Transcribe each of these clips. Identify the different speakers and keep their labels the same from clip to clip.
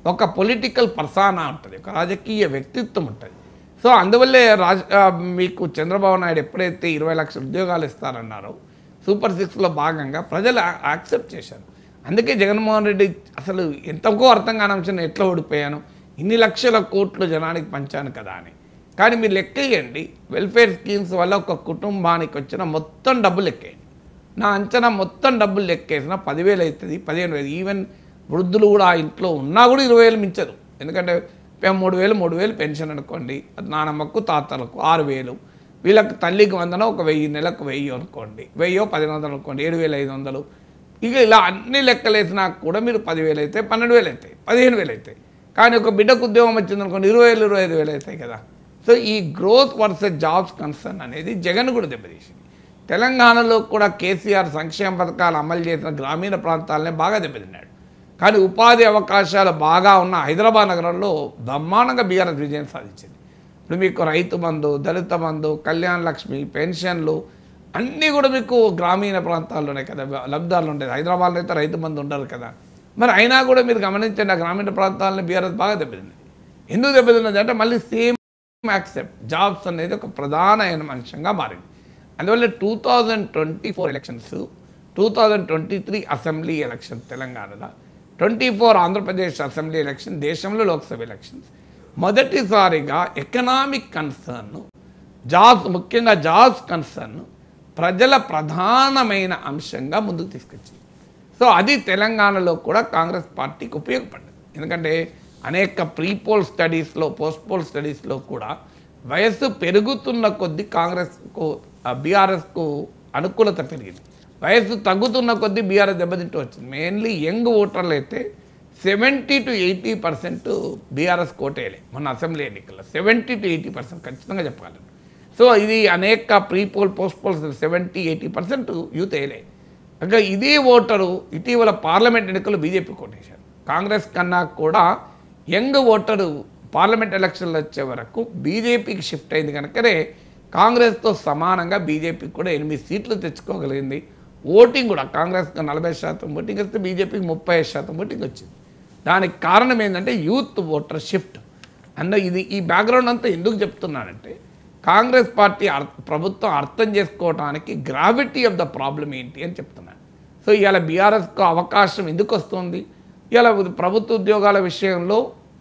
Speaker 1: ఒక పొలిటికల్ పర్సానా ఉంటుంది ఒక రాజకీయ వ్యక్తిత్వం ఉంటుంది సో అందువల్లే రాజ ఆ, మీకు చంద్రబాబు నాయుడు ఎప్పుడైతే ఇరవై లక్షల ఉద్యోగాలు ఇస్తారన్నారో సూపర్ సిక్స్లో భాగంగా ప్రజలు ఆ- యాక్సెప్ట్ చేశారు అందుకే జగన్మోహన్ రెడ్డి అసలు ఎంతకో అర్థం కాని అంశం ఎట్లా ఓడిపోయాను ఇన్ని లక్షల కోట్లు జనానికి పంచాను కదా అని కానీ మీరు లెక్కేయండి వెల్ఫేర్ స్కీమ్స్ వల్ల ఒక కుటుంబానికి వచ్చిన మొత్తం డబ్బులు లెక్కేయండి నా అంచనా మొత్తం డబ్బులు లెక్కేసిన పదివేలు అవుతుంది పదిహేను వేలు ఈవెన్ వృద్ధులు కూడా ఆ ఇంట్లో ఉన్నా కూడా ఇరవై వేలు మించదు ఎందుకంటే పె- మూడు వేలు మూడు వేలు పెన్షన్ అనుకోండి నానమ్మకు తాతలకు ఆరు వేలు వీళ్ళకి తల్లికి వందన ఒక వెయ్యి నెలకు వెయ్యి అనుకోండి వెయ్యో పదిహేను వందలు అనుకోండి ఏడు వేల ఐదు వందలు ఇక ఇలా అన్ని లెక్కలేసినా కూడా మీరు పదివేలు అయితే పన్నెండు వేలు అవుతాయి పదిహేను వేలు అవుతాయి కానీ ఒక బిడ్డకు ఉద్యోగం వచ్చింది అనుకోండి ఇరవై వేలు ఇరవై ఐదు వేలు అవుతాయి కదా సో ఈ గ్రోత్ వర్సెస్ జాబ్స్ కన్సర్న్ అనేది జగన్ కూడా దెబ్బతీసింది తెలంగాణలో కూడా కేసీఆర్ సంక్షేమ పథకాలు అమలు చేసిన గ్రామీణ ప్రాంతాలనే బాగా దెబ్బతిన్నాడు కానీ ఉపాధి అవకాశాలు బాగా ఉన్న హైదరాబాద్ నగరంలో బ్రహ్మాండంగా బీఆర్ఎస్ విజయం సాధించింది ఇప్పుడు మీకు రైతు బంధు దళిత బంధు కళ్యాణ లక్ష్మి పెన్షన్లు అన్నీ కూడా మీకు గ్రామీణ ప్రాంతాల్లోనే కదా లబ్ధాలు ఉండేది హైదరాబాద్లో అయితే రైతు బంధు ఉండరు కదా మరి అయినా కూడా మీరు గమనించండి ఆ గ్రామీణ ప్రాంతాలను బీఆర్ఎస్ బాగా దెబ్బతింది ఎందుకు దెబ్బతిన్నది అంటే మళ్ళీ సేమ్ యాక్సెప్ట్ జాబ్స్ అనేది ఒక ప్రధానమైన అంశంగా మారింది అందువల్ల two thousand twenty four elections two thousand twenty three assembly election తెలంగాణలో twenty four Andhra Pradesh assembly election దేశంలో లోక్సభ ఎలక్షన్స్ మొదటిసారిగా ఎకనామిక్ కన్సర్న్ జాబ్స్ ముఖ్యంగా జాబ్స్ కన్సర్న్ ప్రజల ప్రధానమైన అంశంగా ముందుకు తీసుకొచ్చింది సో అది తెలంగాణలో కూడా కాంగ్రెస్ పార్టీకి ఉపయోగపడ్డది ఎందుకంటే అనేక ప్రీ పోల్ స్టడీస్లో పోస్ట్ పోల్ స్టడీస్లో కూడా వయస్సు పెరుగుతున్న కొద్దీ కాంగ్రెస్కు బీఆర్ఎస్కు అనుకూలత పెరిగింది వయస్సు తగ్గుతున్న కొద్దీ బీఆర్ఎస్ దెబ్బతింటూ వచ్చింది మెయిన్లీ యంగ్ ఓటర్లు అయితే seventy to eighty percent BRS కోటేలే మన అసెంబ్లీ ఎన్నికల్లో సెవెంటీ టు ఎయిటీ పర్సెంట్ ఖచ్చితంగా చెప్పగలను సో ఇది అనేక pre poll post polls seventy eighty percent youth వేయలే ఇంకా ఇదే ఓటరు ఇటీవల పార్లమెంట్ ఎన్నికల్లో బీజేపీ కొట్టేశారు కాంగ్రెస్ కన్నా కూడా యంగ్ ఓటరు పార్లమెంట్ ఎలక్షన్లు వచ్చే వరకు బీజేపీకి షిఫ్ట్ అయింది కనుకనే కాంగ్రెస్తో సమానంగా బీజేపీకి కూడా ఎనిమిది సీట్లు తెచ్చుకోగలిగింది ఓటింగ్ కూడా కాంగ్రెస్కి నలభై శాతం ఓటింగ్ వస్తే బీజేపీకి ముప్పై శాతం ఓటింగ్ వచ్చింది దానికి కారణం ఏంటంటే యూత్ ఓటర్ షిఫ్ట్ అన్న ఇది ఈ బ్యాక్గ్రౌండ్ అంతా ఎందుకు చెప్తున్నానంటే కాంగ్రెస్ పార్టీ అర్ ప్రభుత్వం అర్థం చేసుకోవడానికి గ్రావిటీ ఆఫ్ ద ప్రాబ్లం ఏంటి అని చెప్తున్నాను సో ఇవాళ బీఆర్ఎస్కు అవకాశం ఎందుకు వస్తుంది ఇవాళ ప్రభుత్వ ఉద్యోగాల విషయంలో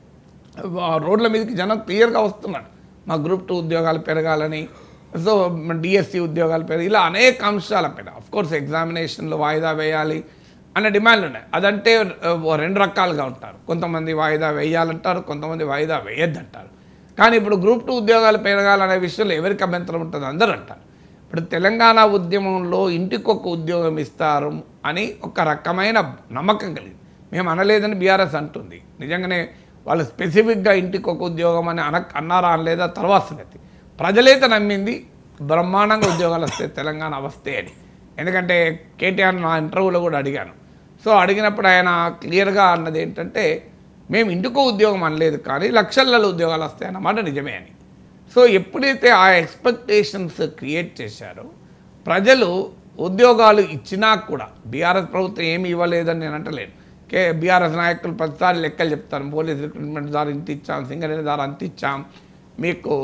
Speaker 1: ఆ, రోడ్ల మీదకి జనం క్లియర్గా వస్తున్నారు మా గ్రూప్ టూ ఉద్యోగాలు పెరగాలని సో డిఎస్సి ఉద్యోగాలు పెరగాలి ఇలా అనేక అంశాలపైన కోర్స్ ఎగ్జామినేషన్లు వాయిదా వేయాలి అనే డిమాండ్లు ఉన్నాయి అదంటే ఆ, రెండు రకాలుగా ఉంటారు కొంతమంది వాయిదా వేయాలంటారు కొంతమంది వాయిదా వేయొద్దంటారు కానీ ఇప్పుడు గ్రూప్ టూ ఉద్యోగాలు పెరగాలనే విషయంలో ఎవరికి అభ్యంతరం ఉంటుంది అందరూ అంటారు ఇప్పుడు తెలంగాణ ఉద్యమంలో ఇంటికొక ఉద్యోగం ఇస్తారు అని ఒక రకమైన నమ్మకం కలిగింది మేము అనలేదని బీఆర్ఎస్ అంటుంది నిజంగానే వాళ్ళు స్పెసిఫిక్గా ఇంటికి ఒక ఉద్యోగం అని అన అన్నారా అనలేదా తర్వాత సంగతి ప్రజలైతే నమ్మింది బ్రహ్మాండంగా ఉద్యోగాలు వస్తాయి తెలంగాణ వస్తే అని ఎందుకంటే కేటీఆర్ నా ఇంటర్వ్యూలో కూడా అడిగాను సో అడిగినప్పుడు ఆయన క్లియర్గా అన్నది ఏంటంటే మేము ఇంటికో ఉద్యోగం అనలేదు కానీ లక్షలలో ఉద్యోగాలు వస్తాయన్నమాట నిజమే అని సో ఎప్పుడైతే ఆ ఎక్స్పెక్టేషన్స్ క్రియేట్ చేశారో ప్రజలు ఉద్యోగాలు ఇచ్చినా కూడా బీఆర్ఎస్ ప్రభుత్వం ఏమి ఇవ్వలేదని నేను అంటలేను కే బీఆర్ఎస్ నాయకులు ప్రతిసారి లెక్కలు చెప్తారు పోలీస్ రిక్రూట్మెంట్ ద్వారా ఇంత ఇచ్చాం సింగరేణి ద్వారా అంత ఇచ్చాం మీకు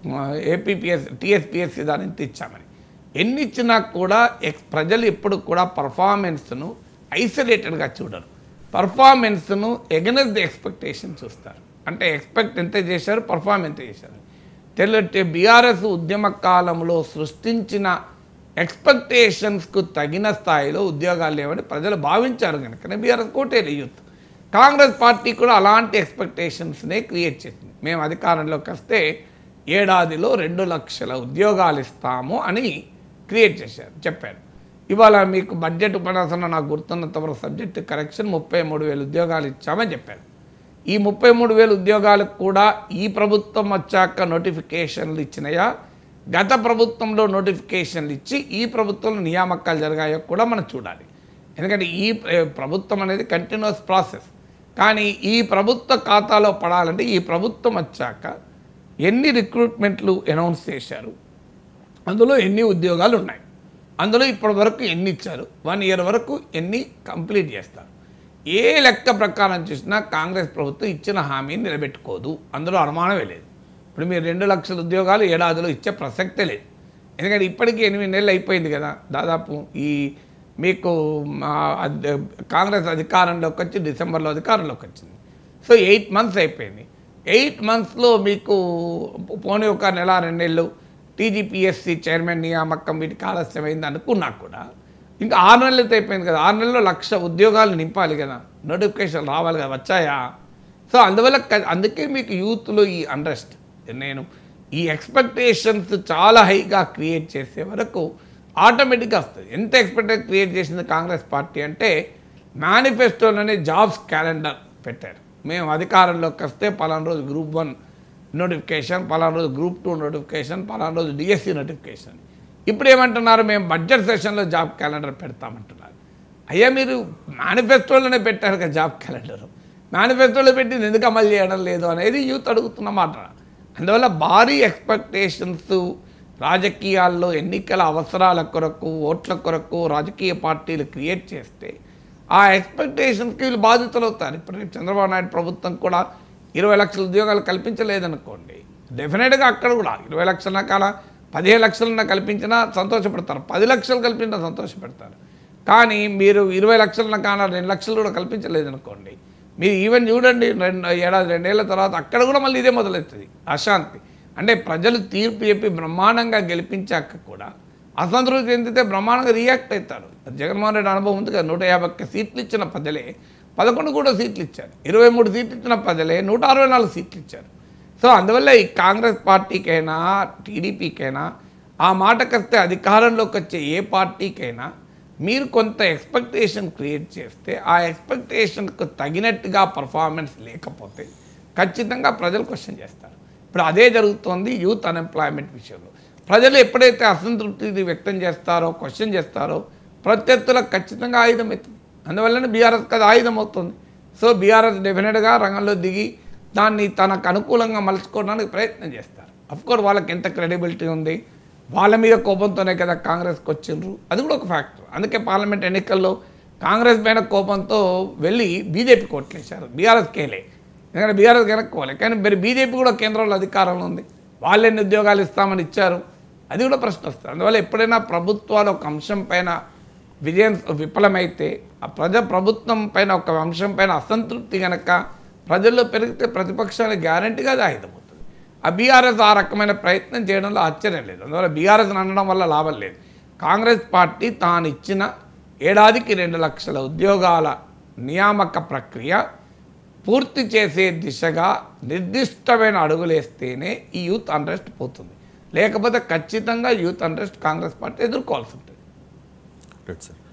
Speaker 1: ఏపీపీఎస్ టీఎస్పీఎస్సీ ద్వారా ఇంత ఇచ్చామని ఎన్ని ఇచ్చినా కూడా ఎక్స్ ప్రజలు ఎప్పుడు కూడా పర్ఫార్మెన్స్ను ఐసోలేటెడ్గా చూడరు పర్ఫార్మెన్స్ను ఎగనెస్ ది ఎక్స్పెక్టేషన్ చూస్తారు అంటే ఎక్స్పెక్ట్ ఎంత చేశారు పర్ఫార్మ్ ఎంత చేశారు తెల్లటి బీఆర్ఎస్ ఉద్యమ కాలంలో సృష్టించిన ఎక్స్పెక్టేషన్స్కు తగిన స్థాయిలో ఉద్యోగాలు లేవని ప్రజలు భావించారు కనుకనే బీఆర్ఎస్ కోటేలు యూత్ కాంగ్రెస్ పార్టీ కూడా అలాంటి ఎక్స్పెక్టేషన్స్నే క్రియేట్ చేసింది మేము అధికారంలోకి వస్తే ఏడాదిలో రెండు లక్షల ఉద్యోగాలు ఇస్తాము అని క్రియేట్ చేశారు చెప్పారు ఇవాళ మీకు బడ్జెట్ ఉపన్యాసంలో నాకు గుర్తున్నంత వరకు సబ్జెక్ట్ కరెక్షన్ ముప్పై మూడు వేలు ఉద్యోగాలు ఇచ్చామని చెప్పారు ఈ ముప్పై మూడు వేలు ఉద్యోగాలకు కూడా ఈ ప్రభుత్వం వచ్చాక నోటిఫికేషన్లు ఇచ్చినాయా గత ప్రభుత్వంలో నోటిఫికేషన్లు ఇచ్చి ఈ ప్రభుత్వంలో నియామకాలు జరిగాయో కూడా మనం చూడాలి ఎందుకంటే ఈ ప్ర- ప్రభుత్వం అనేది కంటిన్యూస్ ప్రాసెస్ కానీ ఈ ప్రభుత్వ ఖాతాలో పడాలంటే ఈ ప్రభుత్వం వచ్చాక ఎన్ని రిక్రూట్మెంట్లు అనౌన్స్ చేశారు అందులో ఎన్ని ఉద్యోగాలు ఉన్నాయి అందులో ఇప్పటి వరకు ఎన్ని ఇచ్చారు వన్ ఇయర్ వరకు ఎన్ని కంప్లీట్ చేస్తారు ఏ లెక్క ప్రకారం చూసినా కాంగ్రెస్ ప్రభుత్వం ఇచ్చిన హామీని నిలబెట్టుకోదు అందులో అనుమానమే లేదు ఇప్పుడు మీరు రెండు లక్షల ఉద్యోగాలు ఏడాదిలో ఇచ్చే ప్రసక్తే లేదు ఎందుకంటే ఇప్పటికీ ఎనిమిది నెలలు అయిపోయింది కదా దాదాపు ఈ మీకు మా అద్- కాంగ్రెస్ అధికారంలోకి వచ్చి డిసెంబర్లో అధికారంలోకి వచ్చింది సో ఎయిట్ మంత్స్ అయిపోయింది ఎయిట్ మంత్స్లో మీకు పోనీ ఒక నెల రెండు నెలలు టీజీపీఎస్సీ చైర్మన్ నియామకం వీటికి ఆలస్యమైంది అనుకున్నా కూడా ఇంకా ఆరు నెలలతో అయిపోయింది కదా ఆరు నెలల్లో లక్ష ఉద్యోగాలు నింపాలి కదా నోటిఫికేషన్ రావాలి కదా వచ్చాయా సో అందువల్ల క- అందుకే మీకు యూత్లో ఈ అండ్రెస్ట్ నేను ఈ ఎక్స్పెక్టేషన్స్ చాలా హైగా క్రియేట్ చేసే వరకు ఆటోమేటిక్గా వస్తుంది ఎంత ఎక్స్పెక్టేషన్ క్రియేట్ చేసింది కాంగ్రెస్ పార్టీ అంటే మేనిఫెస్టోలోనే జాబ్స్ క్యాలెండర్ పెట్టారు మేము అధికారంలోకి వస్తే పలానా రోజు గ్రూప్ వన్ నోటిఫికేషన్ పలానా రోజు గ్రూప్ టూ నోటిఫికేషన్ పలానా రోజు డిఎస్సి నోటిఫికేషన్ ఇప్పుడు ఏమంటున్నారు మేము బడ్జెట్ సెషన్లో జాబ్ క్యాలెండర్ పెడతామంటున్నారు అయ్యా మీరు మేనిఫెస్టోలోనే పెట్టారు కదా జాబ్ క్యాలెండర్ మేనిఫెస్టోలో పెట్టింది ఎందుకు అమలు చేయడం లేదు అనేది యూత్ అడుగుతున్న మాట అందువల్ల భారీ ఎక్స్పెక్టేషన్స్ రాజకీయాల్లో ఎన్నికల అవసరాల కొరకు ఓట్ల కొరకు రాజకీయ పార్టీలు క్రియేట్ చేస్తే ఆ ఎక్స్పెక్టేషన్స్కి వీళ్ళు బాధితులు అవుతారు ఇప్పుడు రేపు చంద్రబాబు నాయుడు ప్రభుత్వం కూడా ఇరవై లక్షల ఉద్యోగాలు కల్పించలేదనుకోండి డెఫినెట్గా అక్కడ కూడా ఇరవై లక్షల కాల పదిహేను లక్షలన్న కల్పించినా సంతోషపడతారు పది లక్షలు కల్పించినా సంతోషపెడతారు కానీ మీరు ఇరవై లక్షల కాన రెండు లక్షలు కూడా కల్పించలేదనుకోండి మీరు ఈవెన్ చూడండి రెండు ఏడాది రెండేళ్ల తర్వాత అక్కడ కూడా మళ్ళీ ఇదే మొదలవుతుంది అశాంతి అంటే ప్రజలు తీర్పు చెప్పి బ్రహ్మాండంగా గెలిపించాక కూడా అసంతృప్తి చెందితే బ్రహ్మాండంగా రియాక్ట్ అవుతారు జగన్మోహన్ రెడ్డి అనుభవం ఉంది కదా నూట యాభై ఒక్క సీట్లు ఇచ్చిన ప్రజలే పదకొండు కూడా సీట్లు ఇచ్చారు ఇరవై మూడు సీట్లు ఇచ్చిన ప్రజలే నూట అరవై నాలుగు సీట్లు ఇచ్చారు సో అందువల్ల ఈ కాంగ్రెస్ పార్టీకైనా టీడీపీకైనా ఆ మాటకొస్తే అధికారంలోకి వచ్చే ఏ పార్టీకైనా మీరు కొంత ఎక్స్పెక్టేషన్ క్రియేట్ చేస్తే ఆ ఎక్స్పెక్టేషన్కు తగినట్టుగా పర్ఫార్మెన్స్ లేకపోతే ఖచ్చితంగా ప్రజలు క్వశ్చన్ చేస్తారు ఇప్పుడు అదే జరుగుతోంది యూత్ అన్ఎంప్లాయ్మెంట్ విషయంలో ప్రజలు ఎప్పుడైతే అసంతృప్తి వ్యక్తం చేస్తారో క్వశ్చన్ చేస్తారో ప్రత్యర్థులకు ఖచ్చితంగా ఆయుధం అవుతుంది అందువల్లనే బీఆర్ఎస్ కదా ఆయుధం అవుతుంది సో బీఆర్ఎస్ డెఫినెట్గా రంగంలో దిగి దాన్ని తనకు అనుకూలంగా మలుచుకోవడానికి ప్రయత్నం చేస్తారు అఫ్కోర్స్ వాళ్ళకి ఎంత క్రెడిబిలిటీ ఉంది వాళ్ళ మీద కోపంతోనే కదా కాంగ్రెస్కి వచ్చిండ్రు అది కూడా ఒక ఫ్యాక్టర్ అందుకే పార్లమెంట్ ఎన్నికల్లో కాంగ్రెస్ పైన కోపంతో వెళ్ళి బీజేపీ కోట్లేశారు బీఆర్ఎస్కి వెళ్ళే ఎందుకంటే బీఆర్ఎస్ వెనక్కోవాలి కానీ మరి బీజేపీ కూడా కేంద్రంలో అధికారంలో ఉంది వాళ్ళు ఎన్ని ఉద్యోగాలు ఇస్తామని ఇచ్చారు అది కూడా ప్రశ్న వస్తుంది అందువల్ల ఎప్పుడైనా ప్రభుత్వాలు ఒక అంశం పైన విజయం విఫలమైతే ఆ ప్రజా ప్రభుత్వం పైన ఒక అంశం పైన అసంతృప్తి కనుక ప్రజల్లో పెరిగితే ప్రతిపక్షానికి గ్యారంటీగా అది ఆయుధమవుతుంది ఆ బీఆర్ఎస్ ఆ రకమైన ప్రయత్నం చేయడంలో ఆశ్చర్యం లేదు అందువల్ల బీఆర్ఎస్ అనడం వల్ల లాభం లేదు కాంగ్రెస్ పార్టీ తాను ఇచ్చిన ఏడాదికి రెండు లక్షల ఉద్యోగాల నియామక ప్రక్రియ పూర్తి చేసే దిశగా నిర్దిష్టమైన అడుగులేస్తేనే ఈ యూత్ అంట్రెస్ట్ పోతుంది లేకపోతే ఖచ్చితంగా యూత్ అంట్రెస్ట్ కాంగ్రెస్ పార్టీ ఎదుర్కోవాల్సి ఉంటుంది
Speaker 2: రైట్ సార్